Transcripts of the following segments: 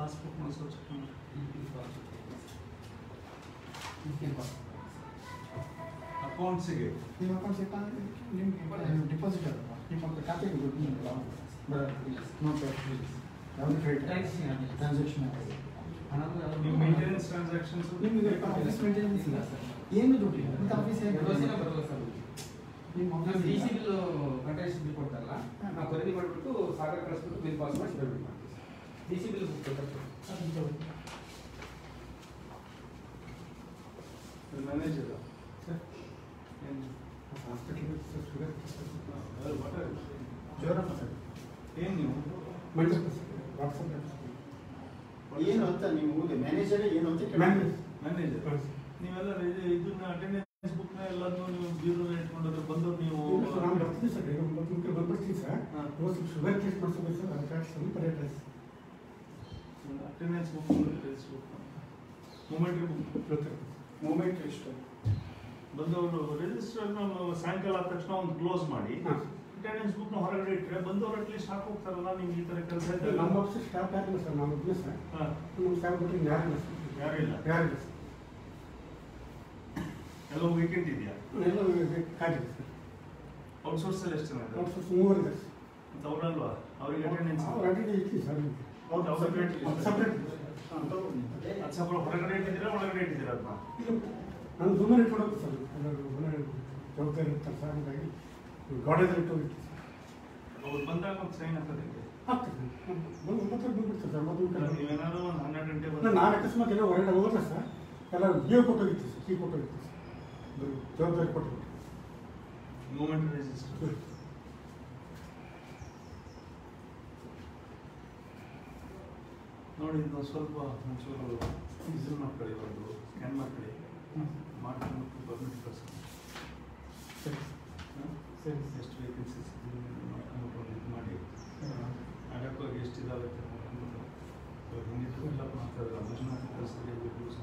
Passbook ಮಾಡಿಸೋ check ಮಾಡಿ ಅಕೌಂಟ್ಸಿಗೆ ನಿಮ್ಮ ಅಕೌಂಟ್ ಚೆಕ್ ಅಂದರೆ ನಿಮಗೆ ಡಿಪಾಸಿಟ್ ಅಲ್ವಾ ನಿಮ್ಮ ಖಾತೆಗೆ ದುಡ್ಡು ನಿಮ್ಗೆ ನೋ ಯಾವುದು ಕ್ರೆಡಿಟ್ ಟ್ರಾನ್ಸಾಕ್ಷನ್ ನಿಮ್ಮ ಮೇಂಟೆನೆನ್ಸ್ ಟ್ರಾನ್ಸಾಕ್ಷನ್ಸ್ ನಿಮಗೆ ಆಫೀಸ್ ಮೇಂಟೆನೆನ್ಸ್ ಇಲ್ಲ ಸರ್ ಏನು ದುಡ್ಡು ಇಲ್ಲ ಮತ್ತು ಆಫೀಸ್ ಹೇಗೆ ನಿಮ್ಮ ನಾವು ಆಫೀಸ್ ಡಿ ಸಿ ಇಲ್ಲ. ಬಿಲ್ ಕಂಟ್ರಾಕ್ಟ್ ಬಿಲ್ ಕೊಡ್ತಾರಲ್ಲ ನಾವು ಖರೀದಿ ಮಾಡಿಬಿಟ್ಟು ಸಾಗರ ಕಳಿಸ್ಬಿಟ್ಟು ಬಿಲ್ ಪಾಸ್ ಮಾಡಿ ಪೇಮೆಂಟ್ ಮಾಡ್ತೀವಿ ಡಿ ಸಿ ಬಿಲ್ ಬುಕ್ ಕೊಡ್ತಾರೆ ಅದನ್ನ ತಗೊಳ್ಳಿ. ಮ್ಯಾನೇಜರ್ ಸರ್ ಏನು ಹಾಸ್ಪಿಟಲ್ ಶುಗರ್ ಏನು ಜ್ವರ ಸರ್ ನೀವು ಮಂಡ್ಯ ವಾಟ್ಸಪ್ ಏನು ಅಂತ ನೀವು ಮ್ಯಾನೇಜರ್ ಏನು ಅಂತ ಕೇಳಿ ಮ್ಯಾನೇಜರ್ ನೀವೆಲ್ಲ ಇದು- ಇದನ್ನ ಅಟೆಂಡೆನ್ಸ್ ಬುಕ್ನ ಎಲ್ಲದನ್ನು ನೀವು ಬ್ಯೂರೋನ ಇಟ್ಕೊಂಡ್ರೆ ಬಂದು ನೀವು ನಾನು ಬರ್ತೀನಿ ಸರ್ ಈಗ ಮುಂದೆ ಬಂದ್ಬಿಡ್ತೀನಿ ಸರ್ ಹಾ. ಇವತ್ತು ಸ್ವಲ್ಪ್ ಶುಗರ್ ಟೆಸ್ಟ್ ಮಾಡಿಸ್ಬೇಕು ಸರ್ ಅದಕ್ಕಾಗಿ ಸ್ವಲ್ಪ ರೇಟ್ ಆಯ್ತು ಅಟೆಂಡೆನ್ಸ್ ಬುಕ್ ಅಟೆಂಡೆನ್ಸ್ ಬುಕ್ ಮೂಮೆಂಟ್ರಿ ಬುಕ್ ಮೂಮೆಂಟ್ ಎಷ್ಟು ಬಂದು ಅವರು ರಿಜಿಸ್ಟರ್ ಸಾಯಂಕಾಲ ಆದ ತಕ್ಷಣ ಒಂದು ಕ್ಲೋಸ್ ಮಾಡಿ ಹಾಂ. ಅಟೆಂಡೆನ್ಸ್ ಬುಕ್ನ ಹೊರಗಡೆ ಇಟ್ಟರೆ ಬಂದವರು ಅಟ್ಲೀಸ್ಟ್ ಹಾಕೋಗ್ತಾರಲ್ಲ ನಿಮ್ಗೆ ಈ ಥರ ಕೆಲಸ ನಮ್ಮ ಆಫೀಸ್ ಸ್ಟಾಫ್ ಯಾರಿಲ್ಲ ಸರ್ ನಾನು ಒಬ್ಬನೇ ಸರ್ ಹಾಂ ನಮ್ಮ ಸ್ಟಾಫ್ ಬಿಟ್ಟರೆ ಯಾರಿಲ್ಲ ಸರ್ ಯಾರೂ ಇಲ್ಲ ಯಾರಿಲ್ಲ ಸರ್ ಎಲ್ಲ ವೀಕೆಂಡ್ ಇದೆಯಾ ಎಲ್ಲ ಕಾಡಿದೆ ಸರ್ ಔಟ್ಸೋರ್ಸ್ ಅಲ್ಲಿ ಎಷ್ಟು ಜನ ಇದ್ದಾರೆ ಔಟ್ಸೋರ್ಸ್ ಮೂವರಿದೆ ಸರ್ ಮತ್ತೆ ಅವರಲ್ವಾ ಅವರಿಗೆ ಅಟೆಂಡೆನ್ಸ್ ಅವ್ರು ಅಡ್ಡಿ ಇತ್ತು ಸರ್ ಹೌದು, ಅವ್ರು separate ಇದೆ. ಸಪ್ರೇಟ್ ಅದು ಸ್ವಲ್ಪ ಹೊರಗಡೆ ಇಟ್ಟಿದ್ದೀರಾ ಒಳಗಡೆ ಇಟ್ಟಿದ್ದೀರಾ ಅದನ್ನ ನಾನು ಸುಮ್ಮನೆ ಇಟ್ಕೊಂಡು ಹೋಗ್ತೀನಿ ಸರ್ ಎಲ್ಲರೂ ಮನೆ ಜವಾಬ್ದಾರಿ ಇರ್ತಾರೆ ಸರ್ ಹಾಗಾಗಿ ಗಾರ್ಡನ್ ಇಟ್ಟು ಹೋಗಿತ್ತು ಸರ್ ಅವ್ರು ಬಂದಾಗ ಒಂದು ಸೈನ್ ಹಾಕೋದಕ್ಕೆ ಆಗ್ತದೆ ಒಂದು ಒಂಬತ್ತು ಬಂದ್ಬಿಡ್ತಾರೆ ಸರ್ ಮತ್ತು ನೀವೇನಾದ್ರು ಒಂದು ಹನ್ನೆರಡು ಗಂಟೆ ಇಲ್ಲ, ಬಂದು ನಾನು ಅಕಸ್ಮಾತ್ ಎಲ್ಲ ಹೊರಗಡೆ ಹೋದ್ರೆ ಸರ್ ಎಲ್ಲ ಜಿಯೋ ಕೊಟ್ಟೋಗಿತ್ತು ಸರ್ ಕೀ ಕೊಟ್ಟೋಗಿತ್ತು ಸರ್ ಅದು ಜವಾಬ್ದಾರಿ ಕೊಟ್ಟೋಗಿತ್ತು ಮೂಮೆಂಟ್ ರಿಜಿಸ್ಟರ್ ನೋಡಿ ಇದು ಸ್ವಲ್ಪ ಒಂಚೂರು ಇದನ್ನ ಮಾಡ್ಕೊಳ್ಳಿ ಒಂದು ಸ್ಕ್ಯಾನ್ ಮಾಡ್ಕೊಳ್ಳಿ ಮಾಡ್ಕೊಂಡು ಗೌರ್ಮೆಂಟ್ ಕಳ್ಸ್ಕೊಂಡು ಸರಿ ಸರಿ ಎಷ್ಟು ವೇಕೆನ್ಸೀಸ್ ಮಾಡ್ಕೊಂಡು ಒಂದು ಇದು ಮಾಡಿ ಅಗತ್ಯವಾಗಿ ಎಷ್ಟಿದಾವೆ ಅಂತ ನೋಡ್ಕೊಂಡು ಸೊ ಹಿಂದಿದ್ದು ಎಲ್ಲ ಮಾಡ್ತಾರೆ ಮಂಜುನಾಥ್ ಕಳಿಸಿದ್ರೆ ಯೂಸ್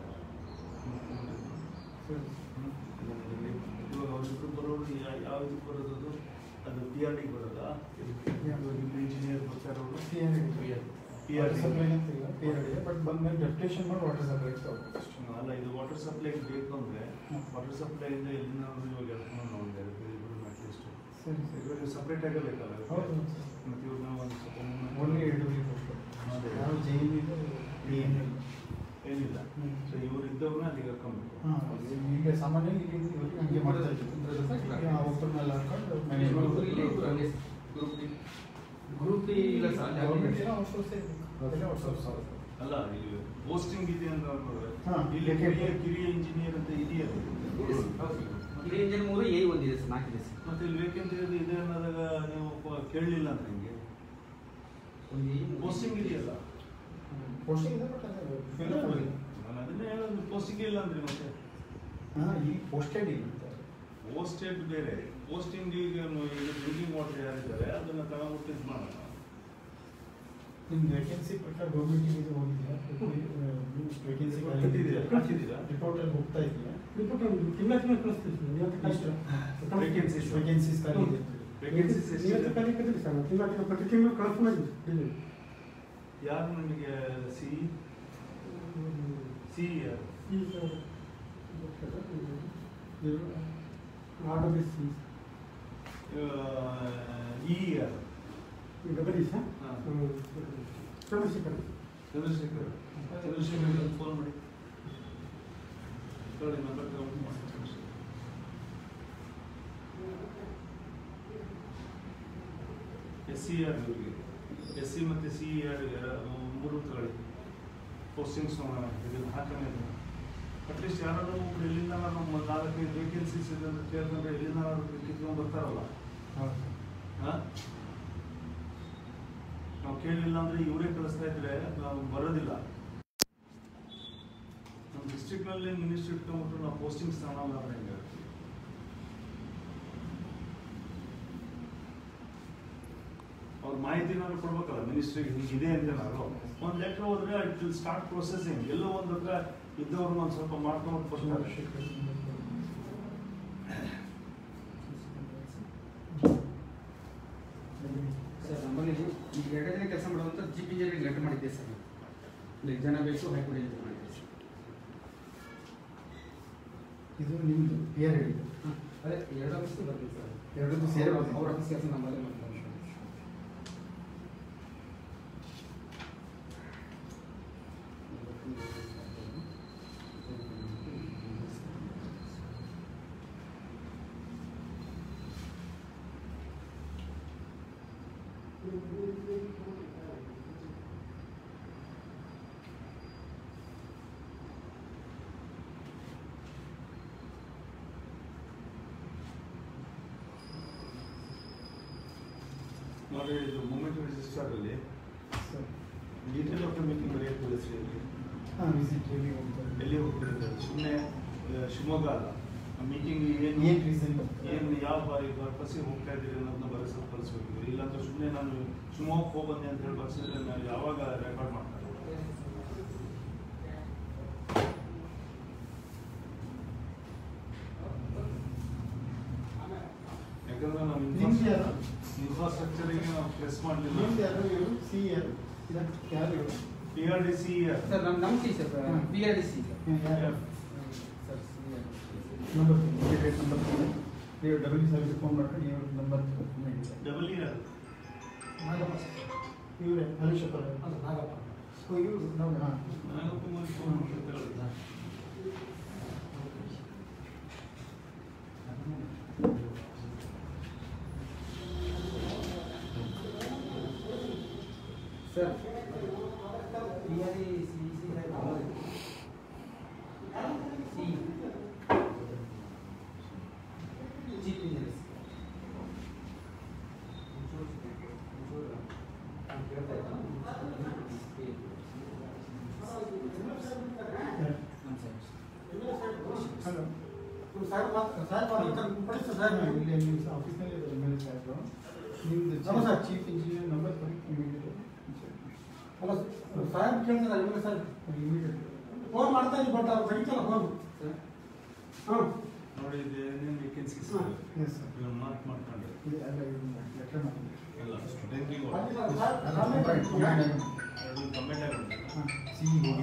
ಸರಿ ಇವಾಗ ಅವ್ರಿಬ್ರು ಬರೋರು ಯಾ- ಯಾವ ಇದಕ್ಕೆ ಬರೋದು ಅದು? ಅದು ಪಿ ಆರ್ ಡಿಗೆ ಬರೋದಾ ಯಾವ್ದು? ನಿಮ್ಮ ಇಂಜಿನಿಯರ್ ಬರ್ತಾರೋರು P R P R D supply ಅಂತ ಇಲ್ಲ ಪಿ ಆರ್ ಇದೆ ಬಟ್ ಬಂದ್ಮೇಲೆ ಡೆಪ್ಟೇಷನ್ ಮಾಡಿ ವಾಟರ್ ಸಪ್ಲೈ ತಗೋಬೇಕು ಅಷ್ಟೇ ಅಲ್ಲ ಇದು ವಾಟರ್ ಸಪ್ಲೈ ಬೇಕು ಅಂದರೆ ಹ್ಮ್. ವಾಟರ್ ಸಪ್ಲೈಯಿಂದ ಎಲ್ಲಿನಾದ್ರು ಇವಾಗ ಎಳ್ಕೊಂಡು ನಾವು ಒಂದು ಎರಡು ಇಬ್ಬರು ಅಟ್ಲೀಸ್ಟ್ ಸರಿ ಸರಿ ಇವಾಗ ಸಪ್ರೇಟ್ ಆಗಬೇಕಲ್ಲ ಹೌದು ಮತ್ತು ಇವ್ರನ್ನ ಒಂದು ಸ್ವಲ್ಪ movement- ಓನ್ಲಿ ಎರಡು ವೀಕ್ ಅದೇ. ಯಾವ ಜೈನ್ ಇದೆ ಏನಿಲ್ಲ ಏನಿಲ್ಲ ಹ್ಮ್. ಸೊ ಇವ್ರು ಇದ್ದವ್ರನ್ನ ಅಲ್ಲಿಗೆ ಹಾಕೊಬೇಕು ಹಾಂ ಈಗ ಸಾಮಾನ್ಯ ಈಗ ಇವತ್ತು ಹಂಗೆ ಮಾಡ್ತಾ ಇದ್ದೀವಿ ಒಬ್ಬರನ್ನೆಲ್ಲ ಹಾಕೊಂಡು ಮ್ಯಾನೇಜ್ ಮಾಡ್ಬೋದು ಗ್ರೂಪ್ ಇಲ್ಲ ಸರ್ ಗೌರ್ಮೆಂಟ್ ಏನೋ ಔಟ್ಸೋರ್ಸ್ ಅದೆಲ್ಲ ಔಟ್ಸೋರ್ಸ್ ಅಲ್ಲ ಇಲ್ಲಿ ಪೋಸ್ಟಿಂಗ್ ಇದೆ ಅಂತ ಅನ್ಕೊಂಡ್ರೆ ಹಾ. ಇಲ್ಲಿ ಕಿರಿಯ ಕಿರಿಯ ಇಂಜಿನಿಯರ್ ಅಂತ ಇದೆಯಲ್ಲ ಕಿರಿಯ ಇಂಜಿನ್ ಮೂರು ಎ ಒಂದಿದೆ ಸರ್ ನಾಲ್ಕಿದೆ ಸರ್ ಮತ್ತೆ ಇಲ್ಲಿ ವೇಕೆನ್ಸಿ ಇದೆ ಅನ್ನೋದಾಗ ನೀವು ಪ- ಕೇಳಲಿಲ್ಲ ಅಂತ ನಿಮಗೆ ಒಂದು ಎ ಪೋಸ್ಟಿಂಗ್ ಇದೆಯಲ್ಲ ಪೋಸ್ಟಿಂಗ್ ಇದೆ ಬಟ್ ಅದು fill up ಆಗಿಲ್ಲ. ನಾನು ಅದನ್ನೇ ಹೇಳೋದು ಪೋಸ್ಟಿಂಗ್ ಇಲ್ಲ ಅಂದ್ರೆ ಮತ್ತೆ ಹಾಂ ಈ ಪೋಸ್ಟೆಡ್ ಇಲ್ಲ ಅಂತ ಪೋಸ್ಟೆಡ್ ಬೇರೆ ಪೋಸ್ಟಿಂಗ್ ಈಗ ಈಗ ಡ್ರಿಂಕಿಂಗ್ ವಾಟರ್ ಯಾರಿದ್ದಾರೆ ಅದನ್ನ ತಗೊಂಡ್ಬಿಟ್ಟು ಇದು ಮಾಡೋಣ ನಿಮ್ಮ ವೇಕೆನ್ಸಿ ಪ್ರಕಾರ ಗೌರ್ಮೆಂಟಿಗೆ ಇದು ಹೋಗಿದೆಯಾ ವೇಕೆನ್ಸಿ ಹಾಕಿದ್ದೀರಾ? ಹಾಕಿದ್ದೀರಾ? ರಿಪೋರ್ಟಲ್ಲಿ ಹೋಗ್ತಾ ಇದೆಯಾ ರಿಪೋರ್ಟ್ ತಿಂಗಳ ತಿಂಗಳ ಕಳಿಸ್ತೀವಿ ಸರ್ ನೀವು ಕಷ್ಟ Vacancies. ವೇಕೆನ್ಸೀಸ್ ಖಾಲಿ ಇದೆ Vacancies ಎಷ್ಟಿದೆ? ನೀವು ಖಾಲಿ ಕಟ್ಟಿರಿ ಸರ್ ತಿಂಗಳ ತಿಂಗಳ ಪ್ರತಿ ತಿಂಗಳು ಕಳಿಸ್ತಾ ಇದ್ದೀವಿ ಯಾರು ನಿಮಗೆ ಸಿ ಸಿ ಯಾರು ಈಗ ಆರ್ಡರ್ ಸಿ ಇ ಯಾರು ಡಬಲ್ ಇಸ್ ಹಾ. ಚಂದ್ರಶೇಖರ್ ಚಂದ್ರಶೇಖರ್ ಚಂದ್ರಶೇಖರ್ ಫೋನ್ ಮಾಡಿ ನೋಡಿ ನಂಬರ್ ತಗೊಂಡು ಮಾಡಿ ಚಂದ್ರಶೇಖರ್ ಎಸ್ ಸಿ ಆರ್ ಇವರಿಗೆ ಎಸ್ ಸಿ ಮತ್ತು ಸಿ ಆರ್ ಮೂರು ತಗೊಳ್ಳಿ ಪೋಸ್ಟಿಂಗ್ಸ್ ಇದನ್ನು ಹಾಕನೇ ಅಟ್ಲೀಸ್ಟ್ ಯಾರಾದ್ರೂ ಒಬ್ರು ಎಲ್ಲಿಂದ ನಮ್ಮ ನಾಲ್ಕೈದು ವೇಕೆನ್ಸೀಸ್ ಇದೆ ಅಂತ ಕೇಳ್ಕೊಂಡ್ರೆ ಎಲ್ಲಿಂದ ಕಿತ್ಕೊಂಡು ಬರ್ತಾರಲ್ಲ ಹೌದು ಹಾಂ ನಾವು ಕೇಳಲಿಲ್ಲ ಅಂದರೆ ಇವರೇ ಕಳಿಸ್ತಾ ಇದ್ರೆ ನಾವು ಬರೋದಿಲ್ಲ ನಮ್ಮ ಡಿಸ್ಟ್ರಿಕ್ಟ್ನಲ್ಲಿ ಮಿನಿಸ್ಟ್ರಿ ಇಟ್ಕೊಂಡ್ಬಿಟ್ಟು ನಾವು ಪೋಸ್ಟಿಂಗ್ಸ್ ತಗೊಳಲ್ಲ ಅಂದ್ರೆ ಹೆಂಗೆ ಅವ್ರ ಮಾಹಿತಿನಾದ್ರು ಕೊಡ್ಬೇಕಲ್ಲ ಮಿನಿಸ್ಟ್ರಿಗೆ ಹೀಗಿದೆ ಅಂತ ನಾವು ಒಂದು ಲೆಟ್ರ್ ಹೋದ್ರೆ ಇಟ್ ವಿಲ್ ಸ್ಟಾರ್ಟ್ ಪ್ರೊಸೆಸಿಂಗ್ ಎಲ್ಲೋ ಒಂದು ಹತ್ರ ಇದ್ದವ್ರನ್ನ ಒಂದು ಸ್ವಲ್ಪ ಮಾಡ್ಕೊಂಡು ಬರ್ತಾರೆ ಸರ್ ನಮ್ಮಲ್ಲಿ ಈಗ ಎರಡು ದಿನ ಕೆಲಸ ಮಾಡುವಂತ ಜಿ ಪಿ ಜಿಯಲ್ಲಿ ಲೆಟರ್ ಮಾಡಿದ್ದೆ ಸರ್ ಇಲ್ಲಿ ಜನ ಬೇಕು ಹೈಕೋರ್ಟ್ ಅಂತ ಮಾಡಿದ್ದೀವಿ ಸರ್ ಇದು ನಿಮ್ಮದು ಪೇರ್ ಹೇಳಿದ್ದು ಅದೇ ಎರಡು ಆಫೀಸ್ಗೆ ಬರ್ತೀವಿ ಸರ್ ಎರಡಕ್ಕೂ ಸೇರಿ ಅವ್ರ ಬರ್ತೀವಿ. ಅವ್ರ ಆಫೀಸ್ ಕೆಲಸ ನಮ್ಮಲ್ಲೇ ಮಾಡ್ತಾರೆ ನೋಡಿ ಇದು ಮೂಮೆಂಟ್ ರಿಜಿಸ್ಟರ್ ಅಲ್ಲಿ sir detail of the meeting ಬರೆಯೋದು ತಿಳಿಸ್ರಿ ಅಲ್ಲಿ. ಹಾಂ ವಿಸಿಟ್ ಹೇಳಿ ಹೋಗ್ತಾರೆ ಎಲ್ಲಿ ಹೋಗ್ತಿದ್ದಾರೆ ಸುಮ್ಮನೆ ಶಿವಮೊಗ್ಗ ಅಲ್ಲ ಮೀಟಿಂಗ್ ಏನು ಏನು ರೀಸನ್ ಏನು ಯಾವ ಬಾರಿ ಪರ್ಪಸ್ಸಿಗೆ ಹೋಗ್ತಾ ಇದ್ದೀರಿ ಅನ್ನೋದನ್ನ ಬರೆಸೋದು ಕಳಿಸ್ಬೇಕು ಇಲ್ಲಾಂದ್ರೆ ಸುಮ್ಮನೆ ನಾನು ಶಿವಮೊಗ್ಗ ಹೋಗ್ಬಂದೆ ಅಂತ ಹೇಳಿ ಬರ್ಸಿದ್ರೆ ನಾನು ಯಾವಾಗ ರೆಕಾರ್ಡ್ ಮಾಡ್ತಾರೆ ಯಾಕಂದ್ರೆ ನಾವು ನಿಮ್ದು ಯಾರು? ಇನ್ಫ್ರಾಸ್ಟ್ರಕ್ಚರಿಗೆ ನಾವು ಪ್ರೆಸ್ ಮಾಡಲಿಲ್ಲ ನಿಮ್ದು ಯಾರು ಇವರು ಸಿ ಯಾರು ಇದಕ್ಕೆ ಯಾರು ಇವರು P R D C sir ನಮ್ಮ ನಮ್ಮ ಸಿ ಸರ್ ಹ್ಮ್. P R D C sir ಹ್ಮ್, ಯಾರು sir C R number immediate number ನೀವು ಡಬಲ್ ಸರ್ವಿಸ್ ಫೋನ್ ಮಾಡ್ಕೊಂಡು ಇವ್ರ ನಂಬರ್ ಡಬಲ್ ಇಯರ್ ನಾಗಪ್ಪ ಇವರೇ ಹರೀಶಪ್ಪ ಅದು ನಾಗಪ್ಪ ಓ ಇವರು ನೋಡಿ ಹಾಂ ನಾಗಪ್ಪ ಮಾಡಿ ಫೋನ್ ಮಾಡ್ತಾರೆ sir P R D C C है ಸಿ ಚೀಫ್ ಇಂಜಿನಿಯರ್ ಹಲೋ ಸಾಹೇಬ್ ಮಾತ್ರ ಸಾಹೇಬ್ ಮಾತ್ರ ಪಡಿಸ್ತಾ ಸಾಹೇಬ್ ಇಲ್ಲಿ ನಿಮ್ಮ ಆಫೀಸ್ನಲ್ಲಿ ಇದೆ ಎಮ್ ಎಲ್ ಎ ಸಾಹೇಬರು ನಿಮ್ಮದು ನಮಸ್ತೆ. ಚೀಫ್ ಇಂಜಿನಿಯರ್ ನಂಬರ್ ಕೊಡಿ ಇಮಿಡಿಯೇಟ್ ಅಲ್ಲ ಸಾಹೇಬ್ ಕೇಳ್ತಾರೆ ಇವಾಗ ಸರ್ ಇಮಿಡಿಯೇಟ್ ಫೋನ್ ಮಾಡ್ತಾ ಇದ್ದೀನಿ ಬಟ್ ಅವ್ರು ತೆಗಿತಲ್ಲ ಫೋನ್ ಹಾಂ ನೋಡಿ ಇದು ಏನೇನು ವೇಕೆನ್ಸೀಸ್ ಎಸ್ ಸರ್ ಇವನ್ನ ಮಾರ್ಕ್ ಮಾಡ್ಕೊಂಡ್ರೆ ಇದು ಎಲ್ಲ ಇವ್ರು ಲೆಟರ್ ಮಾಡಿ ಎಲ್ಲ ಬ್ಯಾಂಕಿಂಗ್ ಅಡ್ಡಿಲ್ಲ ಸಾಹೇಬ್ ಅಲ್ಲ ಆಮೇಲೆ ಕಂಬೈನ್ ಅದು ಕಮೆಂಟ್ ಆಗುತ್ತೆ ಹಾಂ ಸಿ ಹೋಗಿ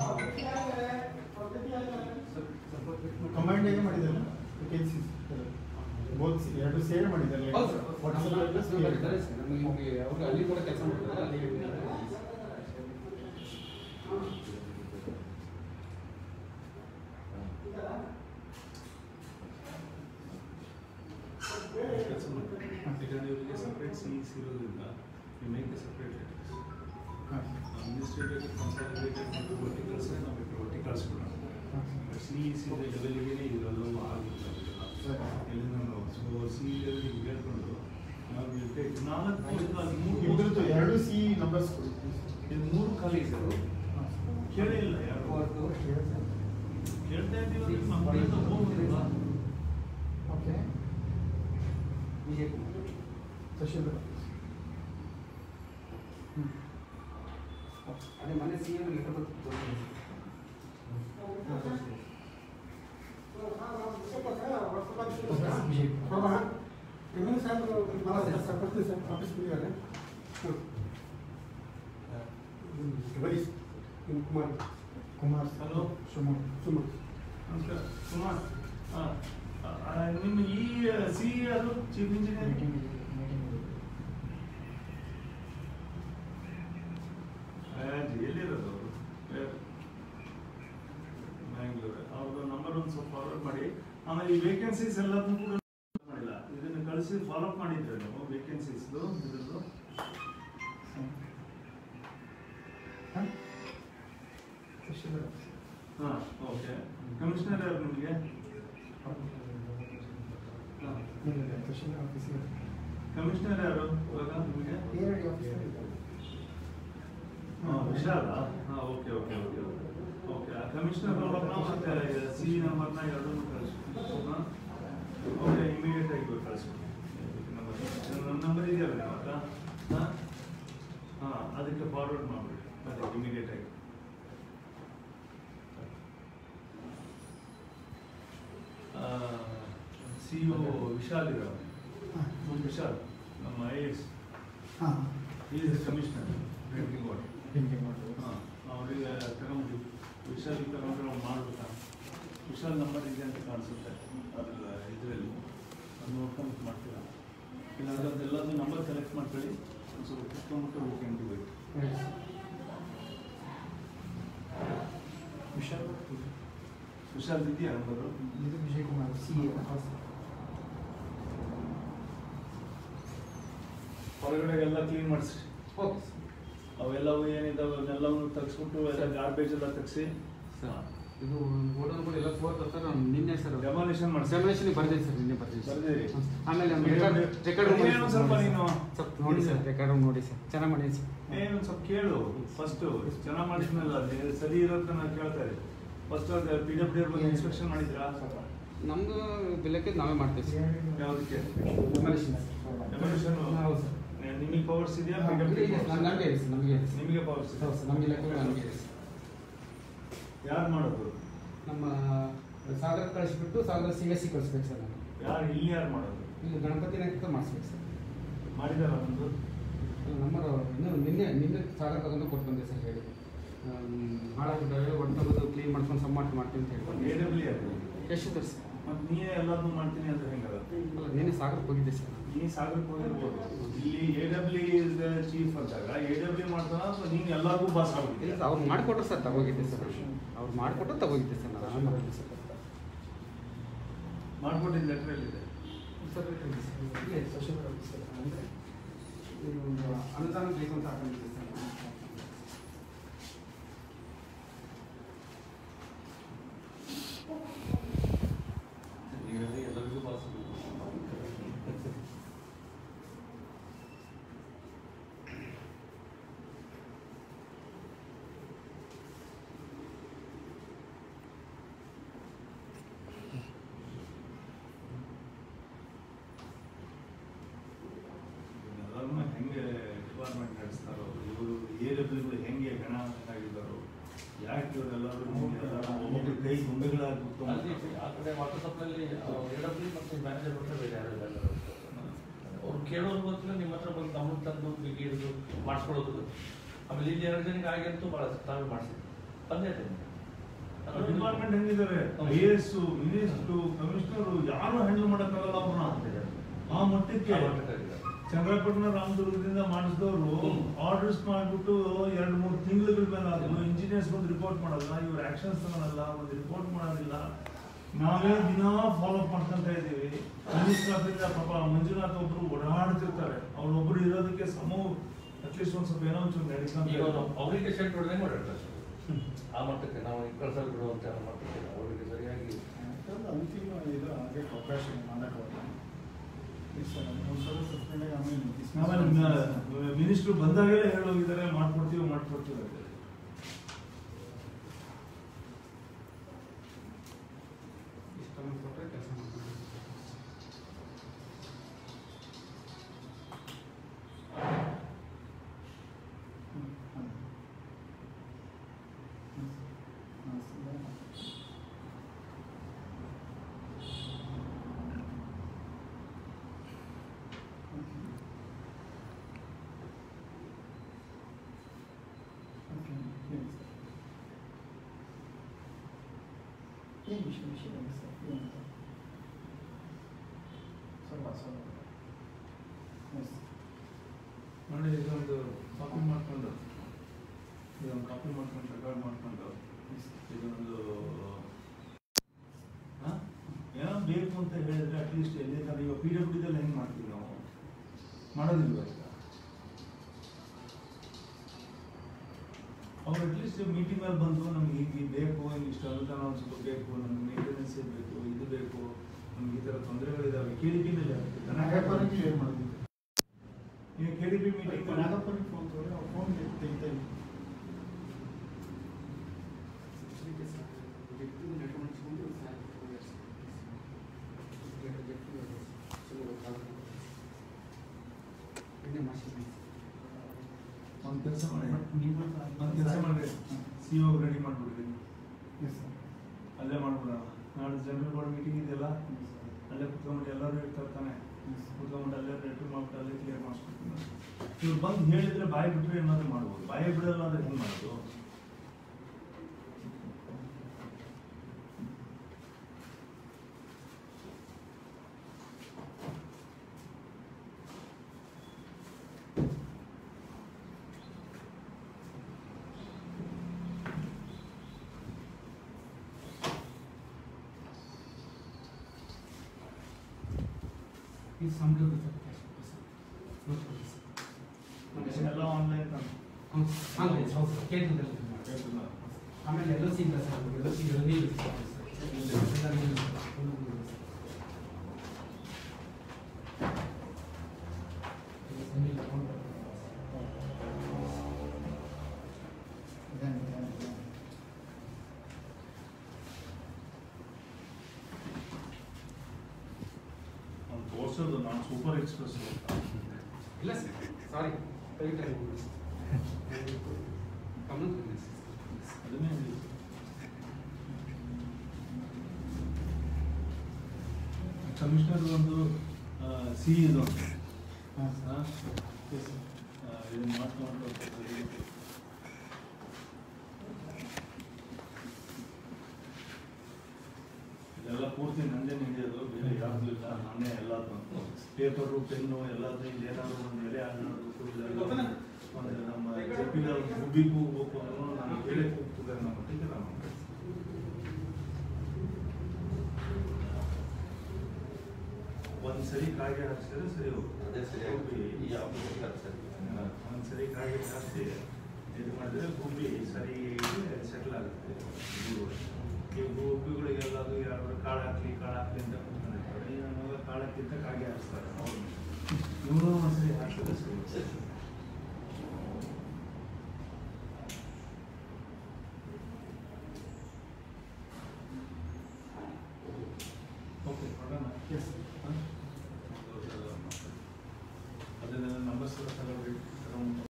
ಕಂಬೈಂಡ್ ಹೇಗೆ ಮಾಡಿದ್ದಾರೆ ವೇಕೆನ್ಸಿ ಬೋತ್ ಎರಡು ಸೇರ್ ಮಾಡಿದ್ದಾರೆ ಹೌದು ಸರ್ ವಾಟ್ಸಪ್ ಇದ್ದಾರೆ ಸರ್ ನಮಗೆ ನಿಮಗೆ ಅವರು ಅಲ್ಲಿ ಕೂಡ ಕೆಲಸ ಮಾಡ್ತಾರೆ ಅಲ್ಲಿ ಕೆಲಸ ಮಾಡ್ತಾರೆ ಯಾಕಂದ್ರೆ ಇವರಿಗೆ ಸಪ್ರೇಟ್ ಸಿ ಸಿ ಇರೋದ್ರಿಂದ you make a separate letters ಹಾಂ ಅಡ್ಮಿನಿಸ್ಟ್ರೇಟಿವ್ ಕನ್ಸಾಲಿಡೇಟೆಡ್ ಮತ್ತು ವರ್ಟಿಕಲ್ಸ್ ನಾವು ಬಿಟ್ಟು ವರ್ಟಿಕಲ್ಸ್ ಕೊಡೋಣ ಸಿ ಸಿ ಲೆವೆಲ್ಗೆ ಇರೋದು ಆಗಿಲ್ಲ ಎಲ್ಲಿಂದ ನಾವು ಸೊ ಸಿ ಲೆವೆಲ್ಗೆ ಹೇಳ್ಕೊಂಡು ನಾವು ಇಲ್ಲಿ ನಾಲ್ಕು ಇದು ಅದು ಮೂರು ಇಬ್ಬರದ್ದು ಎರಡು ಸಿ ನಂಬರ್ಸ್ ಕೊಡಿ ಇದು ಮೂರು ಖಾಲಿ ಇದೆ ಕೇಳೇ ಇಲ್ಲ ಯಾರು ಕೇಳ್ತಾ ಇದ್ದೀವಿ ನಮ್ಮ ಕಡೆಯಿಂದ ಹೋಗುದಿಲ್ಲ ಓಕೆ ವಿಜಯ್ ಕುಮಾರ್ ತಹಶೀಲ್ದಾರ್ ಹ್ಞೂ ಅದೇ ಮನೆ ಸಿ ಎಂ ಲೆಟರ್ ಬರ್ತಿತ್ತು ಎಮ್ ಸಾಹೇಬ್ ಸರ್ ಬರ್ತೀವಿ ಸರ್ ಆಫೀಸ್ ಬಿಟ್ಟಿದ್ದಾರೆ ಬರೀ ಕುಮಾರ್ ಕುಮಾರ್ Hello. ಶಿವಮೊಗ್ಗ ಸುಮ್ಮನೆ ನಮಸ್ಕಾರ ಕುಮಾರ್ ಹಾಂ ನಿಮ್ಮ ಈ ಸಿ ಅದು ಚೀಫ್ ಇಂಜಿನಿಯರ್ ಮೀಟಿಂಗ್ ಮೀಟಿಂಗ್ ಎಲ್ಲಿರೋದು ಅವರು ಬ್ಯಾಂಗ್ಳೂರು ಅವ್ರದ್ದು ನಂಬರ್ ಒಂದು ಸ್ವಲ್ಪ ಫಾರ್ವರ್ಡ್ ಮಾಡಿ ಆಮೇಲೆ ಈ ವೇಕೆನ್ಸೀಸ್ ಎಲ್ಲದನ್ನೂ ಕೂಡ ಮಾಡಿಲ್ಲ ಇದನ್ನು ಕಳಿಸಿ ಫಾಲೋ ಅಪ್ ಮಾಡಿದ್ರೆ ನೀವು ವೇಕೆನ್ಸೀಸ್ದು ಇದ್ರದ್ದು ಹಾಂ ತಹಶೀಲ್ದಾರ್ ಹಾಂ ಓಕೆ ಕಮಿಷನರ್ ಯಾರು ನಿಮಗೆ ಹಾಂ ಇಲ್ಲ ತಹಶೀಲ್ದಾರ್ ಆಫೀಸಿಗೆ ಕಮಿಷನರ್ ಯಾರು ಇವಾಗ ನಿಮಗೆ ಏರಡಿ ಆಫೀಸಲ್ಲಿ ಹಾಂ ವಿಶಾಲ ಹಾಂ ಓಕೆ ಓಕೆ ಓಕೆ ಓಕೆ ಆ ಕಮಿಷನರ್ ನಂಬರ್ನ ಮತ್ತೆ ಸಿ ನಂಬರ್ನ ಎರಡನ್ನೂ ಕಳಿಸಿ ಹಾಂ ಓಕೆ ಇಮಿಡಿಯೇಟ್ ಆಗಿ ಕಳಿಸ್ಬಿಡಿ ನಂಬರ್ ನನ್ನ ನಂಬರ್ ಇದೆಯಲ್ಲ ನಿಮ್ಮ ಹತ್ರ ಹಾಂ ಹಾಂ ಅದಕ್ಕೆ ಫಾರ್ವರ್ಡ್ ಮಾಡಿಬಿಡಿ ಮತ್ತೆ ಇಮಿಡಿಯೇಟ್ ಆಗಿ ಸಿ ಯು ವಿಶಾಲ್ ಇರೋ ಹಾಂ ವಿಶಾಲ್ ನಮ್ಮ ಐ ಎಸ್ ಹಾಂ ಈಸ್ ಕಮಿಷನರ್ ಡ್ರಿಂಕಿಂಗ್ ವಾಟರ್ ಹಿಂಗೆ ಮಾಡೋದು ಹಾಂ ಅವರಿಗೆ ತಗೊಂಡು ವಿಶಾಲ್ ತಗೊಂಡ್ರೆ ಅವ್ನು ಮಾಡ್ಬೇಕಾ ವಿಶಾಲ್ ನಂಬರ್ ಇದೆ ಅಂತ ಕಾಣಿಸುತ್ತೆ ಅದ್ರ ಇದರಲ್ಲಿ ಅದು ನೋಡ್ಕೊಂಡು ಮಾಡ್ತೀರಾ ಇಲ್ಲಾಂದ್ರೆ ಅದೆಲ್ಲದೂ ನಂಬರ್ ಕಲೆಕ್ಟ್ ಮಾಡ್ಕೊಳ್ಳಿ ಒಂದು ಸ್ವಲ್ಪ ಕುತ್ಕೊಂಡ್ಬಿಟ್ಟು ವೀಕೆಂಡ್ ಬೇಕು ವಿಶಾಲ್ ವಿಶಾಲ್ ಇದೆಯಾ ನಂಬರು ಇದು ವಿಜಯ್ ಕುಮಾರ್ ಸಿ ಎ ಹೊರಗಡೆ ಎಲ್ಲ ಕ್ಲೀನ್ ಮಾಡಿಸಿ ಓಕೆ ಅವೆಲ್ಲವೂ ಏನಿದಾವೆ ಅವನ್ನೆಲ್ಲವನ್ನು ತೆಗ್ಸ್ಬಿಟ್ಟು ಎಲ್ಲ ಗಾರ್ಬೇಜ್ ಎಲ್ಲ ತೆಗ್ಸಿ ಸರ್ ಇದು ಓಡೋನ್ಗಳು ಎಲ್ಲ ಫೋರ್ ಸರ್ ನಿನ್ನೆ ಸರ್ ಡೆಮಾಲಿಷನ್ ಮಾಡಿಸಿ ಡೆಮಾಲಿಷನ್ ಬರ್ದಿದೆ ಸರ್ ನಿನ್ನೆ ಬರ್ದಿದೆ ಸರ್. ಬರ್ದಿರಿ? ಆಮೇಲೆ ರೆಕಾರ್ಡ್- ರೆಕಾರ್ಡ್ ಇನ್ನೇನು ಒಂದ್ ಸ್ವಲ್ಪ ನೀನು ಸ್ವಲ್ಪ ನೋಡಿ ಸರ್ ರೆಕಾರ್ಡ್ ನೋಡಿ ಸರ್ ಚೆನ್ನಾಗಿ ಮಾಡಿ ಸರ್ ಏನು ಸ್ವಲ್ಪ ಕೇಳು ಫಸ್ಟ್ ಚೆನ್ನಾಗಿ ಮಾಡಿದ್ಮೇಲೆ ಅದು ಸರಿ ಇರೋಂತ ನಾನು ಕೇಳ್ತಾ ಇದ್ದೆ ಫಸ್ಟ್ ಅದು ಪಿ ಡಬ್ಲ್ಯೂ ಬಗ್ಗೆ ಇನ್ಸ್ಪೆಕ್ಷನ್ ಮಾಡಿದ್ರಾ ನಮ್ಮದು ಬೆಳಗ್ಗೆ ನಾವೇ ಮಾಡ್ತೀವಿ ಸರ್ ಯಾವುದಕ್ಕೆ ಡೆಮಾಲಿಷನ್ ಡೆಮಾಲಿಷನ್ ಹೌದು ಸರ್ ನಿಮಗೆ ಪವರ್ಸ್ ಇದೆಯಾ ಹಾ, ಪಿ ಇದೆ, ಇದೆ, ನಮ್- ನಮ್ಗೆ ಇದೆ ಸರ್ ನಮಗೆ ಇದೆ ಸರ್. ನಿಮಗೆ ಪವರ್ಸ್ ಇದೆ ಹೌದು ಸರ್ ನಮ್ಮ ಇಲಾಖೆ ನಮಗೆ ಇದೆ ಸರ್ ಯಾರು ಮಾಡೋದು ನಮ್ಮ ಸಾಗರ ಕಳಿಸ್ಬಿಟ್ಟು ಸಾಗರ ಸಿ ಎಸ್ ಸಿ ಕಳಿಸ್ಬೇಕು ಸರ್ ನಾನು ಯಾರು ಇಲ್ಲಿ ಯಾರು ಮಾಡೋದು ಇಲ್ಲಿ ಗಣಪತಿ ನಾಯಕ ಮಾಡಿಸ್ಬೇಕು ಸರ್ ಮಾಡಿದಾರ ಒಂದು ನಂಬರ್ ಇನ್ನೂ ನಿನ್ನೆ ನಿನ್ನೆ ಸಾಗರ ತಗೊಂಡು ಕೊಟ್ಟು ಬಂದೆ ಸರ್ ಹೇಳಿ ಹಾಳಾಗಿದ್ದಾವೆ ಒಟ್ಟು ಕ್ಲೀನ್ ಮಾಡ್ಕೊಂಡು ಸಮ್ಮಾಟ್ ಮಾಡ್ತೀನಿ ಅಂತ ಎ ಹೇಳಿ ಡಬ್ಲ್ಯೂ ಯಾರು ಯಶೋಧರ್ ಸರ್ ಮತ್ತೆ ನೀನೇ ಎಲ್ಲದನ್ನೂ ಮಾಡ್ತೀನಿ ಅಂತ ಹೆಂಗದ ಅಲ್ಲ ನಿನ್ನೆ ಸಾಗರಕ್ಕೆ ಹೋಗಿದ್ದೆ ಸರ್ ನೀ ಸಾಗರಕ್ಕೆ ಹೋಗಿರ್ಬೋದು ಇಲ್ಲಿ ಎ ಡಬ್ಲ್ಯೂ ಚೀಫ್ ಅಂತಾಗ ಎ ಡಬ್ಲ್ಯೂ ಮಾಡ್ತಾನ ಅಥವಾ ನೀನು ಎಲ್ಲರಿಗೂ ಬಾಸ್ ಇಲ್ಲ ಆಗ್ಬಿಟ್ಟಿಲ್ಲ ಸರ್ ಅವ್ರು ಮಾಡಿಕೊಟ್ರು ಸರ್ ತಗೋಗಿದ್ದೆ ಸರ್ ಅವ್ರು ಮಾಡಿಕೊಟ್ಟು ತಗೋಗಿದ್ದೆ ಸರ್ ನಾನು ಆಮೇಲೆ ಮಾಡಿದ್ದೆ ಸರ್ ಮಾಡ್ಕೊಟ್ಟಿದ್ದ ಲೆಟರ್ ಎಲ್ಲಿದೆ ಸರ್ ಇದೆ ಸೋಷಿಯಲ್ ಸರ್ ಅಂದರೆ ಇದು ಒಂದು ಅನುದಾನ ಬೇಕು ಅಂತ ಹಾಕೊಂಡಿದ್ದೆ ಸರ್ ಎಲ್ಲರಿಗೂ ಬಾಸ್ ಎಲ್ಲರನ್ನ ಹೆಂಗೆ ಡಿಪಾರ್ಟ್ಮೆಂಟ್ ನಡೆಸ್ತಾರೋ ಇವರು ಎ ಡಬ್ಲ್ಯೂಗಳು ಹೆಂಗೆ ಗಣ ಆಗಿದ್ದಾರೋ ಯಾಕೆ ಇವರೆಲ್ಲರೂ ಒಬ್ಬೊಬ್ಬರು ಕೈ ಗೊಂಬೆಗಳಾಗಿ ಅಲ್ಲಿ ಕೂತ್ಕೊಂಡು ಆ ಕಡೆ ವಾಟರ್ ಸಪ್ಲೈಲಿ ಎಡಬ್ಲ್ಯೂ ಮತ್ತು ಮ್ಯಾನೇಜರ್ ಬಿಟ್ಟರೆ ಬೇರೆ ಯಾರು ಇಲ್ಲ ಅವ್ರು ಕೇಳೋರು ಗೊತ್ತಿಲ್ಲ ನಿಮ್ಮ ಹತ್ರ ಬಂದು ಅಮೌಂಟ್ ತಂದು ಬಿಗಿ ಹಿಡಿದು ಮಾಡಿಸ್ಕೊಳ್ಳೋದು ಗೊತ್ತು. ಆಮೇಲೆ ಇಲ್ಲಿ ಎರಡು ಜನಕ್ಕೆ ಆಗಿಂತೂ ಭಾಳ ತಾವೇ ಮಾಡಿಸಿದ್ವಿ ಬಂದೇ ಡಿಪಾರ್ಟ್ಮೆಂಟ್ ಹೆಂಗಿದ್ದಾರೆ ಐ ಎಸ್ ಮಿನಿಸ್ಟ್ರು ಕಮಿಷನರು ಯಾರು ಹ್ಯಾಂಡಲ್ ಮಾಡಕ್ಕಾಗಲ್ಲ ಅವ್ರನ್ನ ಆ ಮಟ್ಟಕ್ಕೆ ಚಂದ್ರಪಟ್ಟಣ ರಾಮದುರ್ಗದಿಂದ ಮಾಡಿಸಿದವರು ಹ್ಮ್. ಆರ್ಡರ್ಸ್ ಮಾಡ್ಬಿಟ್ಟು ಎರಡು ಮೂರು ತಿಂಗಳುಗಳ ಮೇಲೆ ಆದ್ರು ಇಂಜಿನಿಯರ್ಸ್ ಬಂದು ರಿಪೋರ್ಟ್ ಮಾಡಲ್ಲ ಇವ್ರ ಆಕ್ಷನ್ಸ್ ತಗೊಳಲ್ಲ ಒಂದು ರಿಪೋರ್ಟ್ ಮಾಡೋದಿಲ್ಲ ನಾವೇ ದಿನಾ ಫಾಲೋ ಅಪ್ ಮಾಡ್ಕೊಂತ ಇದ್ದೀವಿ ಮಿನಿಸ್ಟರ್ ಆಫೀಸಿಂದ ಪಾಪ ಮಂಜುನಾಥ್ ಒಬ್ರು ಓಡಾಡ್ತಿರ್ತಾರೆ ಅವ್ರೊಬ್ರು ಇರೋದಕ್ಕೆ ಸಮ ಅಟ್ಲೀಸ್ಟ್ ಒಂದ್ ಸ್ವಲ್ಪ ಏನೋ ಒಂಚೂರು ಈಗ ಅವ್ರು ನಡೀತಾರೆ ಅವರಿಗೆ ಶೆಟ್ ಹೊಡೆದಂಗೆ ಓಡಾಡ್ತಾರೆ ಸರ್. ಆ ಮಟ್ಟಕ್ಕೆ ನಾವು ಈ ಕಳ್ಸಲ್ ಬಿಡುವಂತ ಮಟ್ಟಕ್ಕೆ ಅವರಿಗೆ ಸರಿಯಾಗಿ ಯಾಕಂದ್ರೆ ಅಂತಿಮ ಇದು ಆಗಕ್ಕೆ ಅವಕಾಶ ಮಾಡೋಕ್ಕಾಗಲ್ಲ ಒಂದ್ಸಲ ಸಸ್ಪೆಂಡ್ ಆಗಿ ಆಮೇಲೆ ಆಮೇಲೆ ಮಿನಿಸ್ಟ್ರು ಬಂದಾಗಲೇ ಹೇಳೋಗಿದ್ದಾರೆ ಮಾಡ್ಕೊಡ್ತೀವಿ ಮಾಡ್ಕೊಡ್ತೀವಿ ಅಂತ ಇಷ್ಟೊಂದು ಕೊಟ್ಟರೆ ಕೆಲಸ ಮಾಡ್ಕೊಂಡು ಏನು ವಿಷಯ ವಿಷಯ ಏನು ಸರ್ ಏನು ಸ್ವಲ್ಪ ಸ್ವಲ್ಪ ಎಸ್ ನೋಡಿ ಇದೊಂದು ಕಾಪಿ ಮಾಡ್ಕೊಂಡು ಇದೊಂದು ಕಾಪಿ ಮಾಡ್ಕೊಂಡು ರೆಕಾರ್ಡ್ ಮಾಡ್ಕೊಂಡು ಇದೊಂದು ಹಾ? ಏನೋ ಬೇಕು ಅಂತ ಹೇಳಿದ್ರೆ ಅಟ್ಲೀಸ್ಟ್ ಎಲ್ಲಿ ಈಗ ಪಿ ಡಬ್ಲ್ಯೂ ಡಿದಲ್ಲಿ ಹೆಂಗೆ ಮಾಡ್ತೀವಿ ನಾವು ಮಾಡೋದಿಲ್ವ ಈಗ ಅವ್ರು ಅಟ್ಲೀಸ್ಟ್ ಮೀಟಿಂಗ್ ಅಲ್ಲಿ ಬಂದು ನಮ್ಗೆ ಹೀಗೆ ಬೇಕು ಹಿಂಗೆ ಇಷ್ಟು ಅನುದಾನ ಒಂದು ಸ್ವಲ್ಪ ಬೇಕು ನಮ್ಗೆ ಮೇಂಟೆನೆನ್ಸ್ ಬೇಕು ಇದು ಬೇಕು ನಮ್ಗೆ ಈ ಥರ ತೊಂದರೆಗಳಿದಾವೆ ಕೆ ಡಿ ಪಿ ಮೇಲೆ ನಾಗಪ್ಪನಿಗೆ ಶೇರ್ ಮಾಡಿದ್ವಿ ಈಗ ಕೆ ಡಿ ಪಿ ಮೀಟಿಂಗ್ ನಾಗಪ್ಪನಿಗೆ ಫೋನ್ ತಗೊಂಡು ಅವ್ರ ಫೋನ್ ತೆಗಿತಾ ಇದ್ವಿ ಒಂದು ಕೆಲಸ ಮಾಡಿ ನೀವು ಒಂದು ಕೆಲಸ ಮಾಡಿ ಸಿ ಒ ರೆಡಿ ಮಾಡ್ಬಿಡ್ರಿ ಎಸ್ ಸರ್ ಅಲ್ಲೇ ಮಾಡ್ಬಿಡೋಣ ನಾಳೆ ಜನರಲ್ ಬೋರ್ಡ್ ಮೀಟಿಂಗ್ ಇದೆಯಲ್ಲ ಅಲ್ಲೇ ಕುತ್ಕೊಂಡ್ಬಿಟ್ಟು ಎಲ್ಲರೂ ಇರ್ತಾರೆ ತಾನೆ ಕುತ್ಕೊಂಡ್ಬಿಟ್ಟು ಅಲ್ಲೇ ರೆಡಿ ಮಾಡ್ಬಿಟ್ಟು ಅಲ್ಲೇ ಕ್ಲಿಯರ್ ಮಾಡಿಸ್ಬಿಡ್ತೀನಿ ಇವ್ರು ಬಂದು ಹೇಳಿದ್ರೆ ಬಾಯಿ ಬಿಟ್ರೆ ಏನಾದ್ರು ಮಾಡ್ಬೋದು ಬಾಯಿ ಬಿಡಲ್ಲ ಅಂದ್ರೆ ಹೆಂಗೆ ಮಾಡೋದು ಇದು ಸಂಬಳದ ಸರ್ ಕ್ಯಾಶ್ ಸರ್ ನೋಡ್ಕೊಳ್ಳಿ ಸರ್ ಎಲ್ಲ ಆನ್ಲೈನ್ ತಾನೆ ಹ್ಞೂ ಆನ್ಲೈನ್ ಹೌದು ಸರ್ ಕೇಂದ್ರದಲ್ಲಿ ಮಾಡಿ ಆಮೇಲೆ ಎಲ್ಲ ಸಿಗ್ಲ ಸರ್ ಎಲ್ಲ ಸಿಗಲ್ಲ ನೀರು ಎಲ್ಲ ನೀರು ಸರ್. ಎಲ್ಲ ನೀರು ಸರ್. ಇದು ಸಂಜೆ ತಗೊಂಡು ಬರ್ತೀನಿ ಸರ್. ಇದೇನು ಇದೇನು ಇದೇನು ಅವ್ನು ತೋರ್ಸೋದು ನಾನು ಸೂಪರ್ ಎಕ್ಸ್ಪ್ರೆಸ್ ಇಲ್ಲ ಸರ್ ಸಾರಿ ದಯವಿಟ್ಟು ಅಲ್ಲಿ ಹೋಗಿ ಸರ್. ಗಮನಕ್ಕೆ ಬರಲಿ ಸರ್. ಅದನ್ನೇ ಹೇಳಿದ್ದು. ಕಮಿಷನರ್ ಒಂದು ಸಿ ಇದು ಹಾಂ ಸರ್ ಇದನ್ನು ಮಾಡ್ಕೊಂಡು ಇದೆಲ್ಲ ಪೂರ್ತಿ ನಂದೇ ಹಿಡಿಯೋದು ಬೇರೆ ಯಾರ್ದು ಇಲ್ಲ ನಾನೇ ಎಲ್ಲದು ಪೇಪರು ಪೆನ್ನು ಎಲ್ಲದು ಇಲ್ಲಿ ಏನಾದ್ರು ಒಂದು ಎಲೆ ಹಣ್ಣು ಒಂದು ನಮ್ಮ ಜಪಿನ ಗುಬ್ಬಿಗೂ ಹೋಗ್ಬೇಕು ಅಂದ್ರೂ ನಾನು ಬೇರೆ ಹೋಗ್ತಿದ್ದಾರೆ ನಮ್ಮ ಮಟ್ಟಿಗೆ ನಾನು ಒಂದು ಸರಿ ಕಾಗೆ ಹಾಕ್ಸಿದ್ರೆ ಸರಿ ಹೋಗ್ತದೆ ಅದೇ ಸರಿಯಾಗಿ ಈ ಅಪ್ಲಿಕೇಶನ್ ಸರಿ ಒಂದು ಸರಿ ಕಾಗೆ ಜಾಸ್ತಿ ಇದು ಮಾಡಿದ್ರೆ ಗುಬ್ಬಿ ಸರಿ ಸೆಟ್ಲ್ ಆಗುತ್ತೆ ಗೂಡು. ಈ ಗುಬ್ಬಿಗಳಿಗೆಲ್ಲ ಅದು ಯಾರು ಕಾಳು ಹಾಕ್ಲಿ ಕಾಳು ಹಾಕ್ಲಿ ಅಂತ ಕೂತ್ಕೊಂಡಿರ್ತಾರೆ ಈ ನನ್ನ ಮಗ ಕಾಳು ಹಾಕ್ಲಿಂತ ಕಾಗೆ ಹಾಕ್ತಾರೆ ಅವ್ರು ಇವರು ಒಂದ್ಸರಿ ಹಾಕಿದ್ರೆ ಸರಿ ಓಕೆ ಕೊಡೋಣ ಎಸ್ ಅದನ್ನ ನಂಬರ್ಸ್ ಎಲ್ಲ ತಗೊಳ್ಬೇಕು